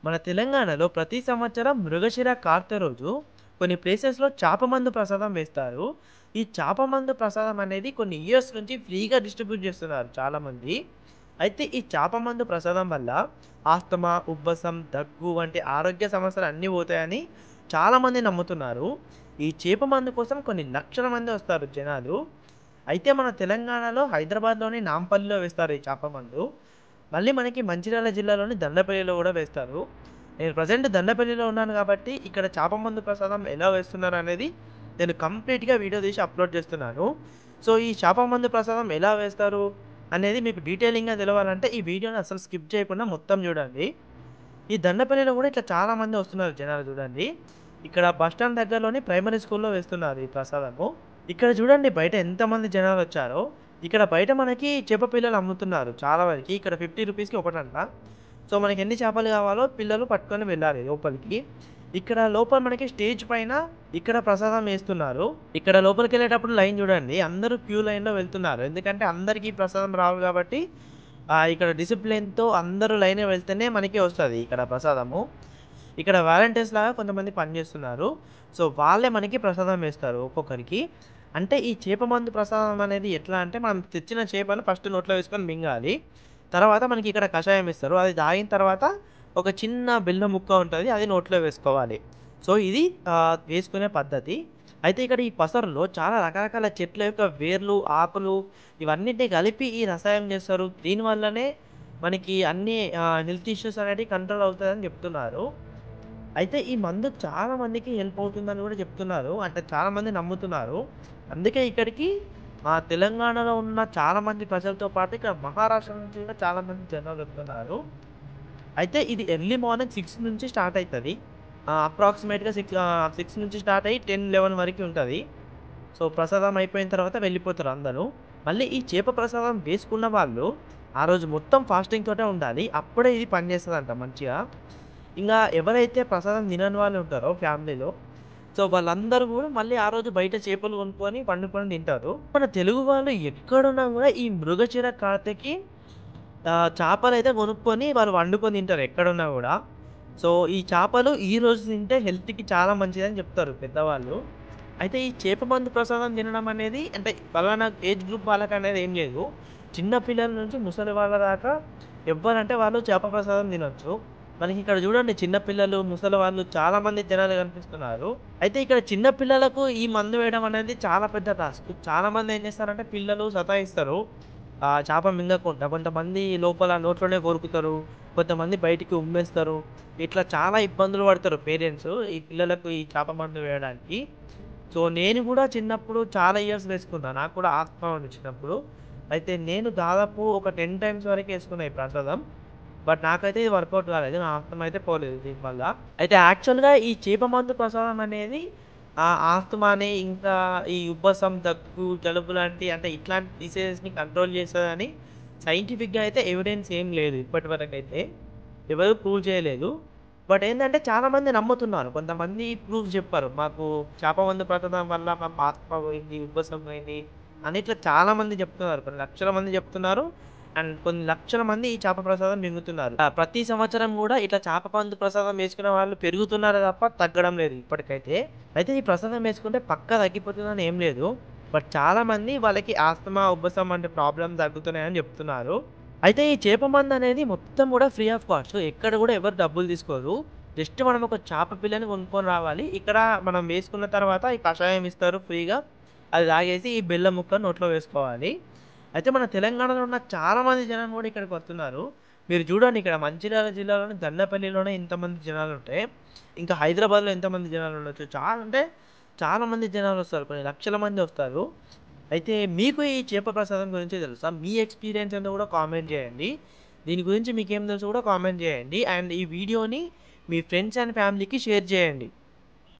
మన తెలంగాణలో ప్రతి సంవత్సరం మృగశిర కార్తె రోజు కొన్ని ప్లేసెస్‌లో చేప మందు ప్రసాదం వేస్తారు. ఈ చేప మందు ప్రసాదం అనేది కొన్ని ఇయర్స్ నుంచి ఫ్రీగా డిస్ట్రిబ్యూట్ చేస్తున్నారు చాలామంది. అయితే ఈ చేప మందు ప్రసాదం వల్ల ఆస్తమా, ఉబ్బసం, దగ్గు వంటి ఆరోగ్య సమస్యలు అన్నీ పోతాయని చాలామంది నమ్ముతున్నారు. ఈ చేప మందు కోసం కొన్ని లక్షల మంది వస్తారు జనాలు. అయితే మన తెలంగాణలో హైదరాబాద్‌లోని నాంపల్లిలో వేస్తారు ఈ చేప మందు. మళ్ళీ మనకి మంచిర్యాల జిల్లాలోని దండపల్లిలో కూడా వేస్తారు. నేను ప్రెజెంట్ దండపల్లిలో ఉన్నాను కాబట్టి ఇక్కడ చేప మందు ప్రసాదం ఎలా వేస్తున్నారు అనేది నేను కంప్లీట్‌గా వీడియో తీసి అప్లోడ్ చేస్తున్నాను. సో, ఈ చేప మందు ప్రసాదం ఎలా వేస్తారు అనేది మీకు డీటెయిలింగ్‌గా తెలవాలంటే ఈ వీడియోని అస్సలు స్కిప్ చేయకుండా మొత్తం చూడండి. ఈ దండపల్లిలో కూడా ఇట్లా చాలామంది వస్తున్నారు జనాలు చూడండి. ఇక్కడ బస్ స్టాండ్ దగ్గరలోని ప్రైమరీ స్కూల్‌లో వేస్తున్నారు ఈ ప్రసాదము. ఇక్కడ చూడండి బయట ఎంతమంది జనాలొచ్చారో. ఇక్కడ బయట మనకి చేప పిల్లలు అమ్ముతున్నారు చాలా వరకి. ఇక్కడ 50 రూపీస్‌కి ఒకటంట. సో, మనకి ఎన్ని చేపలు కావాలో పిల్లలు పట్టుకొని వెళ్ళాలి లోపలికి. ఇక్కడ లోపల మనకి స్టేజ్ పైన ఇక్కడ ప్రసాదం వేస్తున్నారు. ఇక్కడ లోపలికెళ్ళేటప్పుడు లైన్ చూడండి. అందరూ క్యూ లైన్‌లో వెళ్తున్నారు. ఎందుకంటే అందరికీ ప్రసాదం రావు కాబట్టి ఆహ్, ఇక్కడ డిసిప్లిన్‌తో అందరూ లైన్‌గా వెళ్తేనే మనకి వస్తది ఇక్కడ ప్రసాదము. ఇక్కడ వాలంటీర్స్‌లాగా కొంతమంది పనిచేస్తున్నారు. సో, వాళ్ళే మనకి ప్రసాదం వేస్తారు ఒక్కొక్కరికి. అంటే ఈ చేప మందు ప్రసాదం అనేది ఎట్లా అంటే మనం తెచ్చిన చేపను ఫస్ట్ నోట్లో వేసుకొని మింగాలి. తర్వాత మనకి ఇక్కడ కషాయం ఇస్తారు. అది తాగిన తర్వాత ఒక చిన్న బెల్లం ముక్క ఉంటది. అది నోట్లో వేసుకోవాలి. సో, ఇది ఆహ్, వేసుకునే పద్ధతి. అయితే ఇక్కడ ఈ పసరులో చాలా రకరకాల చెట్ల యొక్క వేర్లు, ఆకులు ఇవన్నిటిని కలిపి ఈ రసాయనం చేస్తారు. దీనివల్లనే మనకి అన్ని ఆహ్, హెల్త్ ఇష్యూస్ అనేటివి కంట్రోల్ అవుతాయని చెప్తున్నారు. అయితే ఈ మందు చాలా మందికి హెల్ప్ అవుతుందని కూడా చెప్తున్నారు. అంటే చాలామంది నమ్ముతున్నారు. అందుకే ఇక్కడికి మా తెలంగాణలో ఉన్న చాలామంది ప్రజలతో పాటు ఇక్కడ మహారాష్ట్ర నుంచి కూడా చాలామంది జనాలు వస్తున్నారు. అయితే ఇది ఎర్లీ మార్నింగ్ 6 నుంచి స్టార్ట్ అయితది. ఆహ్, అప్రాక్సిమేట్‌గా సిక్స్ ఆహ్, 6 నుంచి స్టార్ట్ అయ్యి 10, 11 వరకి ఉంటది. సో, ప్రసాదం అయిపోయిన తర్వాత వెళ్ళిపోతారు అందరూ. మళ్ళీ ఈ చేప ప్రసాదం వేసుకున్న వాళ్ళు ఆ రోజు మొత్తం ఫాస్టింగ్ తోటే ఉండాలి. అప్పుడే ఇది పనిచేస్తదంట మంచిగా. ఇంగా ఎవరైతే ప్రసాదం తినని వాళ్ళు ఉంటారో ఫ్యామిలీలో సో, వాళ్ళందరూ కూడా మళ్ళీ ఆ రోజు బయట చేపలు కొనుక్కొని వండుకొని తింటారు. మన తెలుగు వాళ్ళు ఎక్కడున్నా కూడా ఈ మృగశిర కార్తెకి ఆహ్, చేపలైతే కొనుక్కొని వాళ్ళు వండుకొని తింటారు ఎక్కడున్నా కూడా. సో, ఈ చేపలు ఈరోజు తింటే హెల్త్‌కి చాలా మంచిదని చెప్తారు పెద్దవాళ్ళు. అయితే ఈ చేప మందు ప్రసాదం తినడం అనేది అంటే పలానా ఏజ్ గ్రూప్ వాళ్ళకనేది ఏం లేదు. చిన్న పిల్లల నుంచి ముసలి వాళ్ళ దాకా ఎవ్వరంటే వాళ్ళు చేప ప్రసాదం తినొచ్చు. మనకి ఇక్కడ చూడండి చిన్న పిల్లలు, ముసలి వాళ్ళు చాలామంది జనాలు కనిపిస్తున్నారు. అయితే ఇక్కడ చిన్న పిల్లలకు ఈ మందు వేయడం అనేది చాలా పెద్ద టాస్క్. చాలామంది ఏం చేస్తారంటే పిల్లలు సతాయిస్తారు. ఆహ్, చేప మింగకుండా. కొంతమంది లోపల నోట్లోనే కొరుకుతారు. కొంతమంది బయటికి ఉమ్మేస్తారు. ఇట్లా చాలా ఇబ్బందులు పడతారు పేరెంట్స్ ఈ పిల్లలకు ఈ చేప మందు వేయడానికి. సో, నేను కూడా చిన్నప్పుడు చాలా ఇయర్స్ వేసుకున్నా. నాకు కూడా ఆస్తమా ఉంది చిన్నప్పుడు. అయితే నేను దాదాపు ఒక 10 టైమ్స్ వరకు వేసుకున్నా ఈ ప్రసాదం. బట్ నాకైతే ఇది వర్కౌట్ కాలేదు. నా ఆస్తమా అయితే పోలేదు దీనివల్ల. అయితే యాక్చువల్‌గా ఈ చేప మందు ప్రసాదం అనేది ఆహ్, ఆస్తమాని ఇంకా ఈ ఉబ్బసం, దగ్గు, జలుబు లాంటి అంటే ఇట్లాంటి డిసీజెస్‌ని కంట్రోల్ చేస్తదని సైంటిఫిక్‌గా అయితే ఎవిడెన్స్ ఏం లేదు ఇప్పటి వరకైతే. ఎవరు ప్రూవ్ చేయలేదు. బట్ ఏందంటే చాలామంది నమ్ముతున్నారు. కొంతమంది ప్రూఫ్ చెప్పారు. మాకు చేప మందు ప్రసాదం వల్ల మాకు ఆస్తమా పోయింది, ఉబ్బసం పోయింది అని ఇట్లా చాలామంది చెప్తున్నారు. కొన్ని లక్షల మంది చెప్తున్నారు. అండ్ కొన్ని లక్షల మంది ఈ చేప ప్రసాదం మింగుతున్నారు. ఆహ్, ప్రతి సంవత్సరం కూడా ఇట్లా చేప మందు ప్రసాదం వేసుకునే వాళ్ళు పెరుగుతున్నారు తప్ప తగ్గడం లేదు ఇప్పటికైతే. అయితే ఈ ప్రసాదం వేసుకుంటే పక్కా తగ్గిపోతుందని ఏం లేదు. బట్ చాలామంది వాళ్ళకి ఆస్తమా, ఉబ్బసం వంటి ప్రాబ్లమ్ తగ్గుతున్నాయని చెప్తున్నారు. అయితే ఈ చేప మందు అనేది మొత్తం కూడా ఫ్రీ ఆఫ్ కాస్ట్. ఎక్కడ కూడా ఎవరు డబ్బులు తీసుకోరు. జస్ట్ మనం ఒక చేప పిల్లని కొనుక్కొని రావాలి. ఇక్కడ మనం వేసుకున్న తర్వాత ఈ కషాయం ఇస్తారు ఫ్రీగా. అది తాగేసి ఈ బెల్లం ముక్క నోట్లో వేసుకోవాలి. అయితే మన తెలంగాణలో ఉన్న చాలామంది జనం కూడా ఇక్కడికి వస్తున్నారు. మీరు చూడండి ఇక్కడ మంచిర్యాల జిల్లాలోని దండపల్లిలోనే ఇంతమంది జనాలుంటే ఇంకా హైదరాబాద్‌లో ఎంతమంది జనాలు ఉండొచ్చు. చాలా అంటే చాలామంది జనాలు వస్తారు. కొన్ని లక్షల మంది వస్తారు. అయితే మీకు ఈ చేప ప్రసాదం గురించి తెలుసా? మీ ఎక్స్‌పీరియన్స్ ఏందో కూడా కామెంట్ చేయండి. దీని గురించి మీకేం తెలుసో కూడా కామెంట్ చేయండి. అండ్ ఈ వీడియోని మీ ఫ్రెండ్స్ అండ్ ఫ్యామిలీకి షేర్ చేయండి.